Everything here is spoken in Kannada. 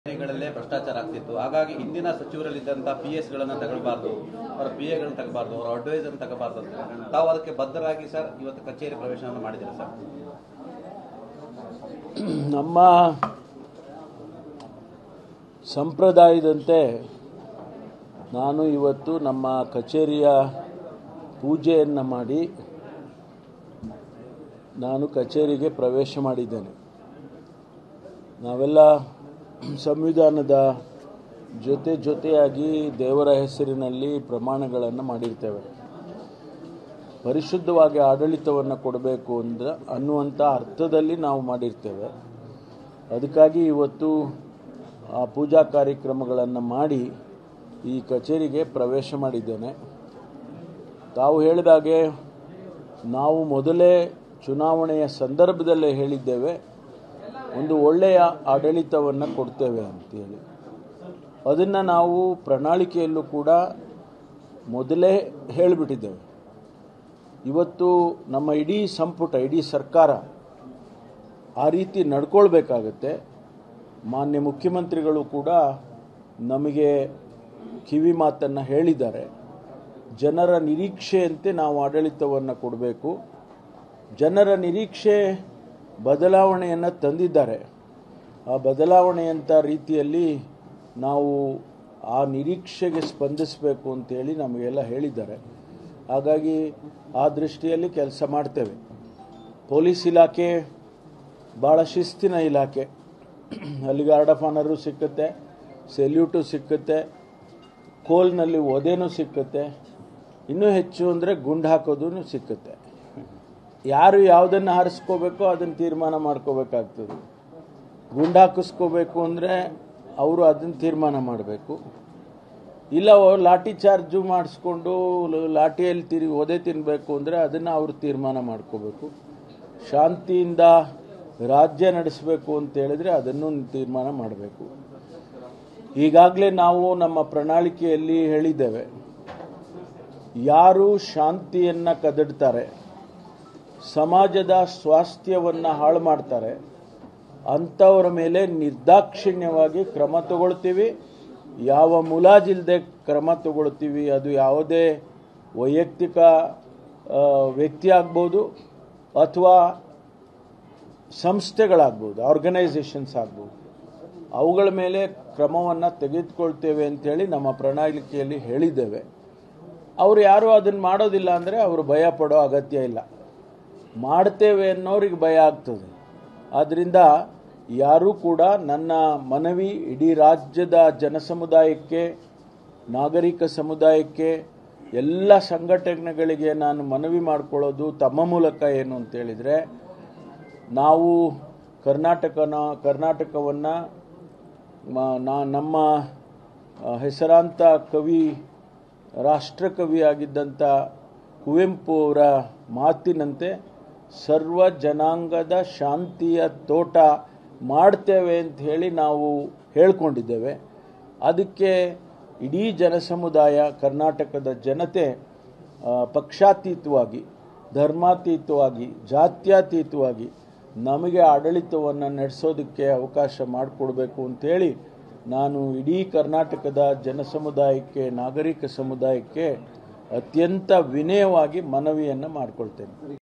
ಗಳಲ್ಲೇ ಭ್ರಷ್ಟಾಚಾರ ಆಗ್ತಿತ್ತು ಹಾಗಾಗಿ ಹಿಂದಿನ ಸಚಿವರಲ್ಲಿದ್ದಂತ ಪಿ ಎಸ್ ಗಳನ್ನ ತಗೊಳ್ಬಾರ್ದು ಅವರ ಪಿ ಎಗಳನ್ನ ತಗಬಾರ್ದು ಅವರ ಅಡ್ವೈಸರ್ ತಗಬಾರ್ದು ಅಂತ ತಾವು ಅದಕ್ಕೆ ಬದ್ಧರಾಗಿ ಸರ್ ಇವತ್ತು ಕಚೇರಿ ಪ್ರವೇಶವನ್ನು ಮಾಡಿದ್ದೀರಾ ಸರ್ ನಮ್ಮ ಸಂಪ್ರದಾಯದಂತೆ ನಾನು ಇವತ್ತು ನಮ್ಮ ಕಚೇರಿಯ ಪೂಜೆಯನ್ನು ಮಾಡಿ ನಾನು ಕಚೇರಿಗೆ ಪ್ರವೇಶ ಮಾಡಿದ್ದೇನೆ ನಾವೆಲ್ಲ ಸಂವಿಧಾನದ ಜೊತೆ ಜೊತೆಯಾಗಿ ದೇವರ ಹೆಸರಿನಲ್ಲಿ ಪ್ರಮಾಣಗಳನ್ನು ಮಾಡಿರ್ತೇವೆ ಪರಿಶುದ್ಧವಾಗಿ ಆಡಳಿತವನ್ನು ಕೊಡಬೇಕು ಅಂದ ಅನ್ನುವಂಥ ಅರ್ಥದಲ್ಲಿ ನಾವು ಮಾಡಿರ್ತೇವೆ ಅದಕ್ಕಾಗಿ ಇವತ್ತು ಆ ಪೂಜಾ ಕಾರ್ಯಕ್ರಮಗಳನ್ನು ಮಾಡಿ ಈ ಕಚೇರಿಗೆ ಪ್ರವೇಶ ಮಾಡಿದ್ದೇನೆ ತಾವು ಹೇಳಿದಾಗೆ ನಾವು ಮೊದಲೇ ಚುನಾವಣೆಯ ಸಂದರ್ಭದಲ್ಲೇ ಹೇಳಿದ್ದೇವೆ ಒಂದು ಒಳ್ಳೆಯ ಆಡಳಿತವನ್ನು ಕೊಡ್ತೇವೆ ಅಂತೇಳಿ ಅದನ್ನು ನಾವು ಪ್ರಣಾಳಿಕೆಯಲ್ಲೂ ಕೂಡ ಮೊದಲೇ ಹೇಳಿಬಿಟ್ಟಿದ್ದೇವೆ ಇವತ್ತು ನಮ್ಮ ಇಡೀ ಸಂಪುಟ ಇಡೀ ಸರ್ಕಾರ ಆ ರೀತಿ ನಡ್ಕೊಳ್ಬೇಕಾಗತ್ತೆ ಮಾನ್ಯ ಮುಖ್ಯಮಂತ್ರಿಗಳು ಕೂಡ ನಮಗೆ ಕಿವಿ ಮಾತನ್ನು ಹೇಳಿದ್ದಾರೆ ಜನರ ನಿರೀಕ್ಷೆಯಂತೆ ನಾವು ಆಡಳಿತವನ್ನು ಕೊಡಬೇಕು ಜನರ ನಿರೀಕ್ಷೆ ಬದಲಾವಣೆಯನ್ನು ತಂದಿದ್ದಾರೆ ಆ ಬದಲಾವಣೆಯಂಥ ರೀತಿಯಲ್ಲಿ ನಾವು ಆ ನಿರೀಕ್ಷೆಗೆ ಸ್ಪಂದಿಸಬೇಕು ಅಂತೇಳಿ ನಮಗೆಲ್ಲ ಹೇಳಿದ್ದಾರೆ ಹಾಗಾಗಿ ಆ ದೃಷ್ಟಿಯಲ್ಲಿ ಕೆಲಸ ಮಾಡ್ತೇವೆ ಪೊಲೀಸ್ ಇಲಾಖೆ ಭಾಳ ಶಿಸ್ತಿನ ಇಲಾಖೆ ಅಲ್ಲಿ ಗಾರ್ಡ್ ಆಫ್ ಆನರು ಸಿಕ್ಕುತ್ತೆ ಸೆಲ್ಯೂಟು ಸಿಕ್ಕುತ್ತೆ ಕೋಲ್ನಲ್ಲಿ ಒದೆನೂ ಸಿಕ್ಕುತ್ತೆ ಇನ್ನೂ ಹೆಚ್ಚು ಅಂದರೆ ಗುಂಡು ಹಾಕೋದು ಸಿಕ್ಕುತ್ತೆ ಯಾರು ಯಾವುದನ್ನು ಹಾರಿಸ್ಕೋಬೇಕೋ ಅದನ್ನು ತೀರ್ಮಾನ ಮಾಡ್ಕೋಬೇಕಾಗ್ತದೆ ಗುಂಡು ಹಾಕಿಸ್ಕೋಬೇಕು ಅಂದರೆ ಅವರು ಅದನ್ನು ತೀರ್ಮಾನ ಮಾಡಬೇಕು ಇಲ್ಲ ಅವ್ರು ಲಾಠಿ ಚಾರ್ಜು ಮಾಡಿಸ್ಕೊಂಡು ಲಾಠಿಯಲ್ಲಿ ತಿರಿ ಒದೆ ತಿನ್ನಬೇಕು ಅಂದರೆ ಅದನ್ನು ಅವರು ತೀರ್ಮಾನ ಮಾಡ್ಕೋಬೇಕು ಶಾಂತಿಯಿಂದ ರಾಜ್ಯ ನಡೆಸಬೇಕು ಅಂತ ಹೇಳಿದ್ರೆ ಅದನ್ನು ತೀರ್ಮಾನ ಮಾಡಬೇಕು ಈಗಾಗಲೇ ನಾವು ನಮ್ಮ ಪ್ರಣಾಳಿಕೆಯಲ್ಲಿ ಹೇಳಿದ್ದೇವೆ ಯಾರು ಶಾಂತಿಯನ್ನು ಕದಡ್ತಾರೆ ಸಮಾಜದ ಸ್ವಾಸ್ಥ್ಯವನ್ನು ಹಾಳು ಮಾಡ್ತಾರೆ ಅಂಥವರ ಮೇಲೆ ನಿರ್ದಾಕ್ಷಿಣ್ಯವಾಗಿ ಕ್ರಮ ತಗೊಳ್ತೀವಿ ಯಾವ ಮುಲಾಜಿಲ್ಲದೆ ಕ್ರಮ ತಗೊಳ್ತೀವಿ ಅದು ಯಾವುದೇ ವೈಯಕ್ತಿಕ ಆ, ವ್ಯಕ್ತಿ ಆಗ್ಬೋದು ಅಥವಾ ಸಂಸ್ಥೆಗಳಾಗ್ಬೋದು ಆರ್ಗನೈಸೇಷನ್ಸ್ ಆಗ್ಬೋದು ಅವುಗಳ ಮೇಲೆ ಕ್ರಮವನ್ನು ತೆಗೆದುಕೊಳ್ತೇವೆ ಅಂತೇಳಿ ನಮ್ಮ ಪ್ರಣಾಳಿಕೆಯಲ್ಲಿ ಹೇಳಿದ್ದೇವೆ ಅವರು ಯಾರು ಅದನ್ನು ಮಾಡೋದಿಲ್ಲ ಅಂದರೆ ಅವರು ಭಯ ಪಡೋ ಅಗತ್ಯ ಇಲ್ಲ ಮಾಡ್ತೇವೆ ಅನ್ನೋರಿಗೆ ಭಯ ಆಗ್ತದೆ ಆದ್ದರಿಂದ ಯಾರೂ ಕೂಡ ನನ್ನ ಮನವಿ ಇಡೀ ರಾಜ್ಯದ ಜನಸಮುದಾಯಕ್ಕೆ ನಾಗರಿಕ ಸಮುದಾಯಕ್ಕೆ ಎಲ್ಲ ಸಂಘಟನೆಗಳಿಗೆ ನಾನು ಮನವಿ ಮಾಡಿಕೊಳ್ಳೋದು ತಮ್ಮ ಮೂಲಕ ಏನು ಅಂತ ಹೇಳಿದರೆ ನಾವು ಕರ್ನಾಟಕನ ಕರ್ನಾಟಕವನ್ನು ನಮ್ಮ ಆ, ಹೆಸರಾಂತ ಕವಿ ರಾಷ್ಟ್ರಕವಿ ಆಗಿದ್ದಂಥ ಕುವೆಂಪು ಅವರ ಮಾತಿನಂತೆ ಸರ್ವ ಜನಾಂಗದ ಶಾಂತಿಯ ತೋಟ ಮಾಡ್ತೇವೆ ಅಂತ ಹೇಳಿ ನಾವು ಹೇಳ್ಕೊಂಡಿದ್ದೇವೆ ಅದಕ್ಕೆ ಇಡೀ ಜನಸಮುದಾಯ ಕರ್ನಾಟಕದ ಜನತೆ ಆ, ಪಕ್ಷಾತೀತವಾಗಿ ಧರ್ಮಾತೀತವಾಗಿ ಜಾತ್ಯತೀತವಾಗಿ ನಮಗೆ ಆಡಳಿತವನ್ನು ನಡೆಸೋದಕ್ಕೆ ಅವಕಾಶ ಮಾಡಿಕೊಡ್ಬೇಕು ಅಂತೇಳಿ ನಾನು ಇಡೀ ಕರ್ನಾಟಕದ ಜನಸಮುದಾಯಕ್ಕೆ ನಾಗರಿಕ ಸಮುದಾಯಕ್ಕೆ ಅತ್ಯಂತ ವಿನಯವಾಗಿ ಮನವಿಯನ್ನು ಮಾಡಿಕೊಳ್ತೇನೆ